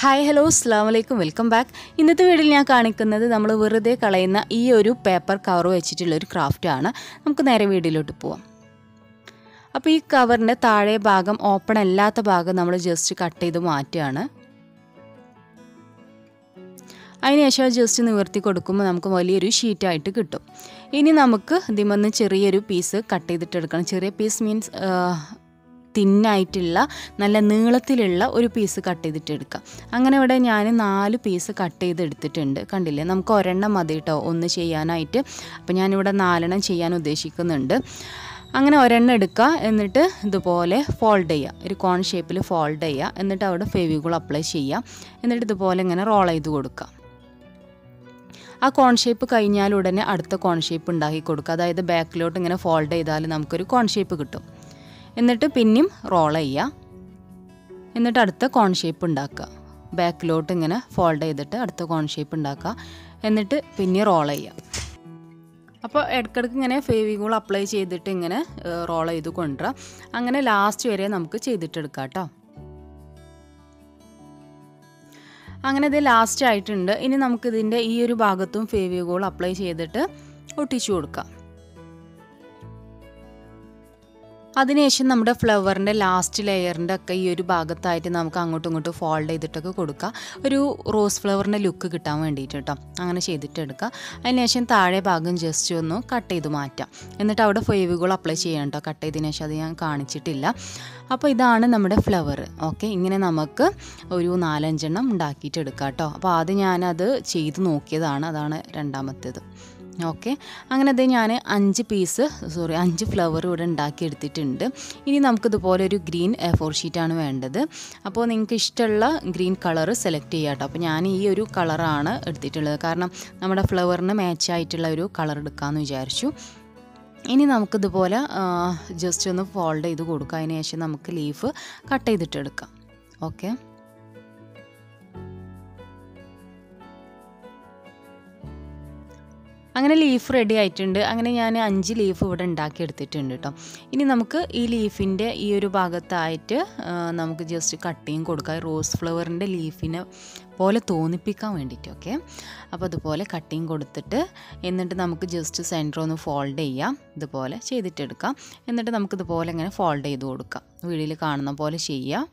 Hi hello അസ്സാം വലൈക്കും welcome back ഇന്നത്തെ വീഡിയോയിൽ ഞാൻ കാണിക്കുന്നത് നമ്മൾ വെറുതെ കളയുന്ന ഈ ഒരു പേപ്പർ കവർ വെച്ചിട്ടുള്ള ഒരു ക്രാഫ്റ്റാണ് നമുക്ക് നേരെ വീഡിയോയിലോട്ട് പോവാം അപ്പോൾ ഈ കവറിൻ്റെ താഴെ ഭാഗം ഓപ്പൺ അല്ലാത്ത ഭാഗം നമ്മൾ ജസ്റ്റ് കട്ട് ചെയ്ത് മാറ്റുകയാണ് അതിനുശേഷം ജസ്റ്റ് നിവർത്തി കൊടുക്കുമ്പോൾ നമുക്ക് വലിയൊരു ഷീറ്റായിട്ട് കിട്ടും ഇനി നമുക്ക് ഇതിമെന്ന് ചെറിയൊരു പീസ് കട്ട് ചെയ്തിട്ടെടുക്കണം ചെറിയ പീസ് മീൻസ് തിന്നായിട്ടുള്ള നല്ല നീളത്തിലുള്ള ഒരു പീസ് കട്ട് ചെയ്തിട്ട് എടുക്കാം അങ്ങനെ ഇവിടെ ഞാൻ നാല് പീസ് കട്ട് ചെയ്ത് എടുത്തിട്ടുണ്ട് കണ്ടില്ലേ നമുക്ക് ഒരെണ്ണം മതി കേട്ടോ ഒന്ന് ചെയ്യാനായിട്ട് അപ്പോൾ ഞാനിവിടെ നാലെണ്ണം ചെയ്യാൻ ഉദ്ദേശിക്കുന്നുണ്ട് അങ്ങനെ ഒരെണ്ണം എടുക്കുക എന്നിട്ട് ഇതുപോലെ ഫോൾഡ് ചെയ്യുക ഒരു കോൺ ഷേപ്പിൽ ഫോൾഡ് ചെയ്യുക എന്നിട്ട് അവിടെ ഫെവിഗോൾ അപ്ലൈ ചെയ്യുക എന്നിട്ട് ഇതുപോലെ ഇങ്ങനെ റോൾ ചെയ്ത് കൊടുക്കുക ആ കോൺ ഷേപ്പ് കഴിഞ്ഞാൽ ഉടനെ അടുത്ത കോൺ ഷേപ്പ് ഉണ്ടാക്കി കൊടുക്കുക അതായത് ബാക്കിലോട്ട് ഇങ്ങനെ ഫോൾഡ് ചെയ്താൽ നമുക്കൊരു കോൺ ഷേപ്പ് കിട്ടും എന്നിട്ട് പിന്നെയും റോൾ ചെയ്യുക എന്നിട്ട് അടുത്ത കോൺ ഷേപ്പ് ഉണ്ടാക്കുക ബാക്കിലോട്ട് ഇങ്ങനെ ഫോൾഡ് ചെയ്തിട്ട് അടുത്ത കോൺ ഷേപ്പ് ഉണ്ടാക്കുക എന്നിട്ട് പിന്നെ റോൾ ചെയ്യുക അപ്പോൾ ഇടയ്ക്കിടയ്ക്ക് ഇങ്ങനെ ഫേവിഗോൾ അപ്ലൈ ചെയ്തിട്ട് ഇങ്ങനെ റോൾ ചെയ്ത് കൊണ്ടുവരാം അങ്ങനെ ലാസ്റ്റ് വരെ നമുക്ക് ചെയ്തിട്ടെടുക്കാം കേട്ടോ അങ്ങനെ ഇത് ലാസ്റ്റ് ആയിട്ടുണ്ട് ഇനി നമുക്കിതിൻ്റെ ഈ ഒരു ഭാഗത്തും ഫേവിഗോൾ അപ്ലൈ ചെയ്തിട്ട് ഒട്ടിച്ചു കൊടുക്കാം അതിനുശേഷം നമ്മുടെ ഫ്ലവറിൻ്റെ ലാസ്റ്റ് ലെയറിൻ്റെ ഒക്കെ ഈ ഒരു ഭാഗത്തായിട്ട് നമുക്ക് അങ്ങോട്ടും ഇങ്ങോട്ടും ഫോൾഡ് ചെയ്തിട്ടൊക്കെ കൊടുക്കുക ഒരു റോസ് ഫ്ലവറിൻ്റെ ലുക്ക് കിട്ടാൻ വേണ്ടിയിട്ട് കേട്ടോ അങ്ങനെ ചെയ്തിട്ടെടുക്കുക അതിനുശേഷം താഴെ ഭാഗം ജസ്റ്റ് ഒന്ന് കട്ട് ചെയ്ത് മാറ്റാം എന്നിട്ട് അവിടെ ഫേവുകൾ അപ്ലൈ ചെയ്യണം കേട്ടോ കട്ട് ചെയ്തതിന് ശേഷം അത് ഞാൻ കാണിച്ചിട്ടില്ല അപ്പോൾ ഇതാണ് നമ്മുടെ ഫ്ലവർ ഓക്കെ ഇങ്ങനെ നമുക്ക് ഒരു നാലഞ്ചെണ്ണം ഉണ്ടാക്കിയിട്ടെടുക്കാം കേട്ടോ അപ്പോൾ ആദ്യം ഞാനത് ചെയ്ത് നോക്കിയതാണ് അതാണ് രണ്ടാമത്തേത് ഓക്കെ അങ്ങനെ അത് ഞാൻ അഞ്ച് പീസ് സോറി അഞ്ച് ഫ്ലവർ ഇവിടെ ഉണ്ടാക്കിയെടുത്തിട്ടുണ്ട് ഇനി നമുക്കിതുപോലെ ഒരു ഗ്രീൻ എ ഫോർ ഷീറ്റാണ് വേണ്ടത് അപ്പോൾ നിങ്ങൾക്ക് ഇഷ്ടമുള്ള ഗ്രീൻ കളർ സെലക്ട് ചെയ്യാം കേട്ടോ അപ്പോൾ ഞാൻ ഈ ഒരു കളറാണ് എടുത്തിട്ടുള്ളത് കാരണം നമ്മുടെ ഫ്ലവറിന് മാച്ചായിട്ടുള്ള ഒരു കളർ എടുക്കാമെന്ന് വിചാരിച്ചു ഇനി നമുക്കിതുപോലെ ജസ്റ്റ് ഒന്ന് ഫോൾഡ് ചെയ്ത് കൊടുക്കുക അതിന് ശേഷം നമുക്ക് ലീഫ് കട്ട് ചെയ്തിട്ടെടുക്കാം ഓക്കെ അങ്ങനെ ലീഫ് റെഡി ആയിട്ടുണ്ട് അങ്ങനെ ഞാൻ അഞ്ച് ലീഫ് ഇവിടെ ഉണ്ടാക്കി എടുത്തിട്ടുണ്ട് കേട്ടോ ഇനി നമുക്ക് ഈ ലീഫിൻ്റെ ഈ ഒരു ഭാഗത്തായിട്ട് നമുക്ക് ജസ്റ്റ് കട്ടിങ് കൊടുക്കാം റോസ് ഫ്ലവറിൻ്റെ ലീഫിനെ പോലെ തോന്നിപ്പിക്കാൻ വേണ്ടിയിട്ട് ഓക്കെ അപ്പോൾ അതുപോലെ കട്ടിങ് കൊടുത്തിട്ട് എന്നിട്ട് നമുക്ക് ജസ്റ്റ് സെൻറ്റർ ഒന്ന് ഫോൾഡ് ചെയ്യാം ഇതുപോലെ ചെയ്തിട്ടെടുക്കാം എന്നിട്ട് നമുക്കിതുപോലെ ഇങ്ങനെ ഫോൾഡ് ചെയ്ത് കൊടുക്കാം വീഡിയോയിൽ കാണുന്ന പോലെ ചെയ്യാം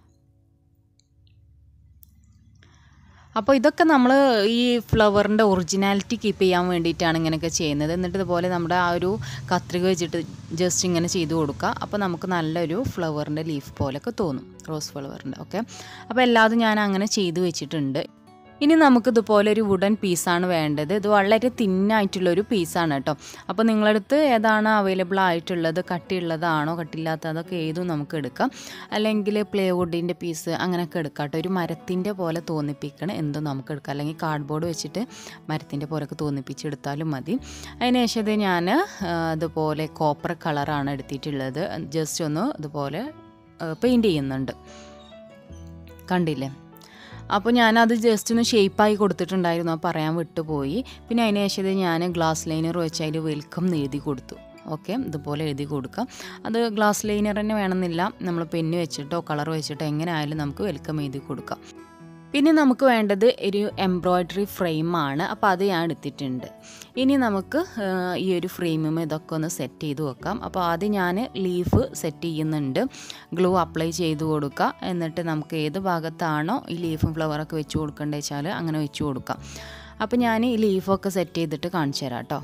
അപ്പോൾ ഇതൊക്കെ നമ്മൾ ഈ ഫ്ലവറിൻ്റെ ഒറിജിനാലിറ്റി കീപ്പ് ചെയ്യാൻ വേണ്ടിയിട്ടാണ് ഇങ്ങനെയൊക്കെ ചെയ്യുന്നത് എന്നിട്ട് ഇതുപോലെ നമ്മുടെ ആ ഒരു കത്രിക വെച്ചിട്ട് ജസ്റ്റ് ഇങ്ങനെ ചെയ്ത് കൊടുക്കുക അപ്പോൾ നമുക്ക് നല്ലൊരു ഫ്ലവറിൻ്റെ ലീഫ് പോലെയൊക്കെ തോന്നും റോസ് ഫ്ലവറിൻ്റെ ഓക്കെ അപ്പോൾ എല്ലാതും ഞാൻ അങ്ങനെ ചെയ്ത് വെച്ചിട്ടുണ്ട് ഇനി നമുക്കിതുപോലെ ഒരു വുഡൻ പീസാണ് വേണ്ടത് ഇത് വളരെ തിന്നായിട്ടുള്ളൊരു പീസാണ് കേട്ടോ അപ്പോൾ നിങ്ങളടുത്ത് ഏതാണ് അവൈലബിൾ ആയിട്ടുള്ളത് കട്ടിയുള്ളതാണോ കട്ടിയില്ലാത്തതൊക്കെ ഏതും നമുക്ക് എടുക്കാം അല്ലെങ്കിൽ പ്ലേ വുഡിൻ്റെ പീസ് അങ്ങനെയൊക്കെ എടുക്കാം കേട്ടോ ഒരു മരത്തിൻ്റെ പോലെ തോന്നിപ്പിക്കണം എന്തും നമുക്ക് എടുക്കാം അല്ലെങ്കിൽ കാർഡ്ബോർഡ് വെച്ചിട്ട് മരത്തിൻ്റെ പോലൊക്കെ തോന്നിപ്പിച്ചെടുത്താലും മതി അതിനുശേഷം ഇത് ഞാൻ ഇതുപോലെ കോപ്പർ കളറാണ് എടുത്തിട്ടുള്ളത് ജസ്റ്റ് ഒന്ന് ഇതുപോലെ പെയിൻറ്റ് ചെയ്യുന്നുണ്ട് കണ്ടില്ലേ അപ്പോൾ ഞാനത് ജസ്റ്റ് ഒന്ന് ഷേപ്പായി കൊടുത്തിട്ടുണ്ടായിരുന്നു പറയാൻ വിട്ടുപോയി പിന്നെ അതിന് ശേഷം ഞാൻ ഗ്ലാസ് ലൈനർ വെച്ച് അതിൽ വെൽക്കം എഴുതി കൊടുത്തു ഓക്കെ ഇതുപോലെ എഴുതി കൊടുക്കാം അത് ഗ്ലാസ് ലൈനർ തന്നെ വേണമെന്നില്ല നമ്മൾ പെന്ന് വെച്ചിട്ടോ കളർ വെച്ചിട്ടോ എങ്ങനെ ആയാലും നമുക്ക് വെൽക്കം എഴുതി കൊടുക്കാം പിന്നെ നമുക്ക് വേണ്ടത് ഒരു എംബ്രോയ്ഡറി ഫ്രെയിമാണ് അപ്പോൾ അത് ഞാൻ എടുത്തിട്ടുണ്ട് ഇനി നമുക്ക് ഈ ഒരു ഫ്രെയിമും ഇതൊക്കെ ഒന്ന് സെറ്റ് ചെയ്ത് വെക്കാം അപ്പോൾ ആദ്യം ഞാൻ ലീഫ് സെറ്റ് ചെയ്യുന്നുണ്ട് ഗ്ലൂ അപ്ലൈ ചെയ്ത് കൊടുക്കുക എന്നിട്ട് നമുക്ക് ഏത് ഭാഗത്താണോ ഈ ലീഫും ഫ്ലവറൊക്കെ വെച്ച് കൊടുക്കേണ്ടത് വെച്ചാൽ അങ്ങനെ വെച്ച് കൊടുക്കാം അപ്പോൾ ഞാൻ ഈ ലീഫൊക്കെ സെറ്റ് ചെയ്തിട്ട് കാണിച്ചു തരാം കേട്ടോ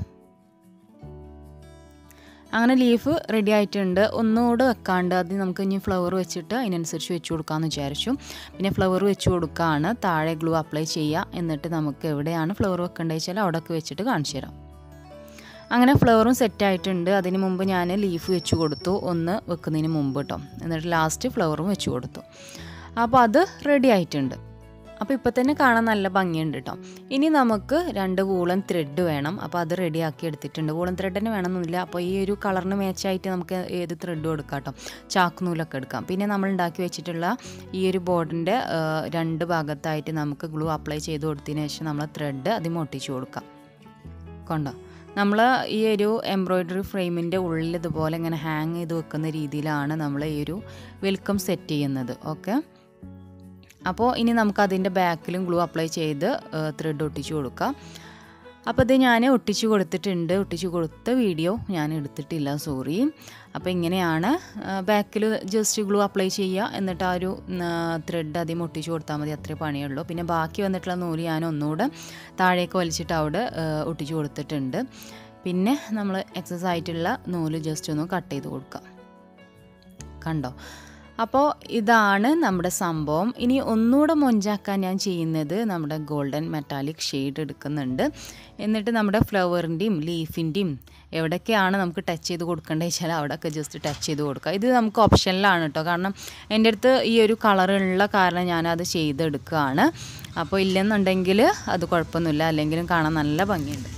അങ്ങനെ ലീഫ് റെഡി ആയിട്ടുണ്ട് ഒന്നുകൂടെ വെക്കാണ്ട് അത് നമുക്ക് ഇനി ഫ്ലവർ വെച്ചിട്ട് അതിനനുസരിച്ച് വെച്ച് കൊടുക്കാമെന്ന് വിചാരിച്ചു പിന്നെ ഫ്ലവർ വെച്ച് കൊടുക്കുകയാണ് താഴെ ഗ്ലൂ അപ്ലൈ ചെയ്യുക എന്നിട്ട് നമുക്ക് എവിടെയാണ് ഫ്ലവർ വെക്കേണ്ടത് വെച്ചാൽ അവിടെയൊക്കെ വെച്ചിട്ട് കാണിച്ചു തരാം അങ്ങനെ ഫ്ലവറും സെറ്റായിട്ടുണ്ട് അതിന് മുമ്പ് ഞാൻ ലീഫ് വെച്ച് കൊടുത്തു ഒന്ന് വെക്കുന്നതിന് മുമ്പ് കേട്ടോ എന്നിട്ട് ലാസ്റ്റ് ഫ്ലവറും വെച്ച് കൊടുത്തു അപ്പോൾ അത് റെഡി ആയിട്ടുണ്ട് അപ്പോൾ ഇപ്പോൾ തന്നെ കാണാൻ നല്ല ഭംഗിയുണ്ട് കേട്ടോ ഇനി നമുക്ക് രണ്ട് വൂളൻ ത്രെഡ് വേണം അപ്പോൾ അത് റെഡിയാക്കി എടുത്തിട്ടുണ്ട് വൂളൻ ത്രെഡ് തന്നെ വേണമെന്നില്ല അപ്പോൾ ഈ ഒരു കളറിന് മാച്ചായിട്ട് നമുക്ക് ഏത് ത്രെഡും എടുക്കാം കേട്ടോ ചാക്ക് നൂലൊക്കെ എടുക്കാം പിന്നെ നമ്മൾ ഉണ്ടാക്കി വെച്ചിട്ടുള്ള ഈ ഒരു ബോർഡിൻ്റെ രണ്ട് ഭാഗത്തായിട്ട് നമുക്ക് ഗ്ലൂ അപ്ലൈ ചെയ്ത് കൊടുത്തതിന് ശേഷം നമ്മൾ ത്രെഡ് അതിൽ ഒട്ടിച്ചു കൊടുക്കാം കൊണ്ടോ നമ്മൾ ഈ ഒരു എംബ്രോയ്ഡറി ഫ്രെയിമിൻ്റെ ഉള്ളിൽ ഇതുപോലെ ഇങ്ങനെ ഹാങ് ചെയ്ത് വെക്കുന്ന രീതിയിലാണ് നമ്മൾ ഈ ഒരു വെൽക്കം സെറ്റ് ചെയ്യുന്നത് ഓക്കെ അപ്പോൾ ഇനി നമുക്ക് അതിൻ്റെ ബാക്കിലും ഗ്ലൂ അപ്ലൈ ചെയ്ത് ത്രെഡ് ഒട്ടിച്ചു കൊടുക്കാം അപ്പോൾ ഇത് ഞാൻ ഒട്ടിച്ചു കൊടുത്തിട്ടുണ്ട് ഒട്ടിച്ചു കൊടുത്ത വീഡിയോ ഞാൻ എടുത്തിട്ടില്ല സോറി അപ്പോൾ ഇങ്ങനെയാണ് ബാക്കിൽ ജസ്റ്റ് ഗ്ലൂ അപ്ലൈ ചെയ്യുക എന്നിട്ട് ആ ഒരു ത്രെഡ് ആദ്യം ഒട്ടിച്ചു കൊടുത്താൽ മതി അത്രേ പണിയുള്ളൂ പിന്നെ ബാക്കി വന്നിട്ടുള്ള നൂല് ഞാൻ ഒന്നുകൂടെ താഴേക്ക് വലിച്ചിട്ട് അവിടെ ഒട്ടിച്ചു കൊടുത്തിട്ടുണ്ട് പിന്നെ നമ്മൾ എക്സസ് ആയിട്ടുള്ള നൂല് ജസ്റ്റ് ഒന്ന് കട്ട് ചെയ്ത് കൊടുക്കാം കണ്ടോ അപ്പോൾ ഇതാണ് നമ്മുടെ സംഭവം ഇനി ഒന്നുകൂടെ മൊഞ്ചാക്കാൻ ഞാൻ ചെയ്യുന്നത് നമ്മുടെ ഗോൾഡൻ മെറ്റാലിക് ഷെയ്ഡ് എടുക്കുന്നുണ്ട് എന്നിട്ട് നമ്മുടെ ഫ്ലവറിൻ്റെയും ലീഫിൻ്റെയും എവിടെയൊക്കെയാണ് നമുക്ക് ടച്ച് ചെയ്ത് കൊടുക്കേണ്ടത് വെച്ചാൽ അവിടെയൊക്കെ ജസ്റ്റ് ടച്ച് ചെയ്ത് കൊടുക്കുക ഇത് നമുക്ക് ഓപ്ഷനിലാണ് കേട്ടോ കാരണം എൻ്റെ അടുത്ത് ഈ ഒരു കളറുള്ള കാരണം ഞാനത് ചെയ്തെടുക്കുകയാണ് അപ്പോൾ ഇല്ലെന്നുണ്ടെങ്കിൽ അത് കുഴപ്പമൊന്നുമില്ല അല്ലെങ്കിലും കാണാൻ നല്ല ഭംഗിയുണ്ട്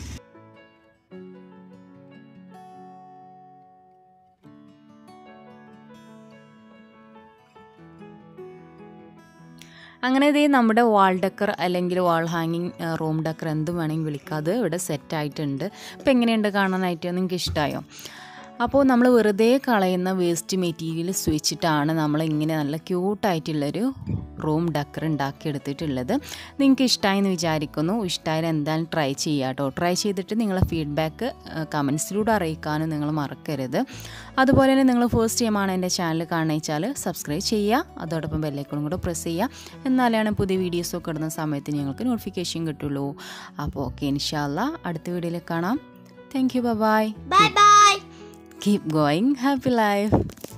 അങ്ങനെ ഇതേ നമ്മുടെ വാൾ ഡെക്കർ അല്ലെങ്കിൽ വാൾ ഹാങ്ങിങ് റൂം ഡെക്കർ എന്തും വേണമെങ്കിൽ വിളിക്കാം അത് ഇവിടെ സെറ്റ് ആയിട്ടുണ്ട് അപ്പോൾ എങ്ങനെയുണ്ട് കാണാനായിട്ട് നിങ്ങൾക്ക് ഇഷ്ടമായോ അപ്പോൾ നമ്മൾ വെറുതെ കളയുന്ന വേസ്റ്റ് മെറ്റീരിയൽ വെച്ചിട്ടാണ് നമ്മൾ ഇങ്ങനെ നല്ല ക്യൂട്ടായിട്ടുള്ളൊരു റൂം ഡക്കർ ഉണ്ടാക്കിയെടുത്തിട്ടുള്ളത് നിങ്ങൾക്ക് ഇഷ്ടമായി എന്ന് വിചാരിക്കുന്നു ഇഷ്ടമായാൽ എന്തായാലും ട്രൈ ചെയ്യുക കേട്ടോ ട്രൈ ചെയ്തിട്ട് നിങ്ങളെ ഫീഡ്ബാക്ക് കമൻസിലൂടെ അറിയിക്കാനും നിങ്ങൾ മറക്കരുത് അതുപോലെ തന്നെ നിങ്ങൾ ഫസ്റ്റ് ടൈമാണ് എൻ്റെ ചാനൽ കാണുകച്ചാൽ സബ്സ്ക്രൈബ് ചെയ്യുക അതോടൊപ്പം ബെല്ലൈക്കണും കൂടെ പ്രസ് ചെയ്യുക എന്നാലാണ് പുതിയ വീഡിയോസൊക്കെ ഇടുന്ന സമയത്ത് ഞങ്ങൾക്ക് നോട്ടിഫിക്കേഷൻ കിട്ടുള്ളൂ അപ്പോൾ ഓക്കെ ഇൻഷാല്ല അടുത്ത വീഡിയോയിൽ കാണാം thank you bye Bye bye. Keep going happy life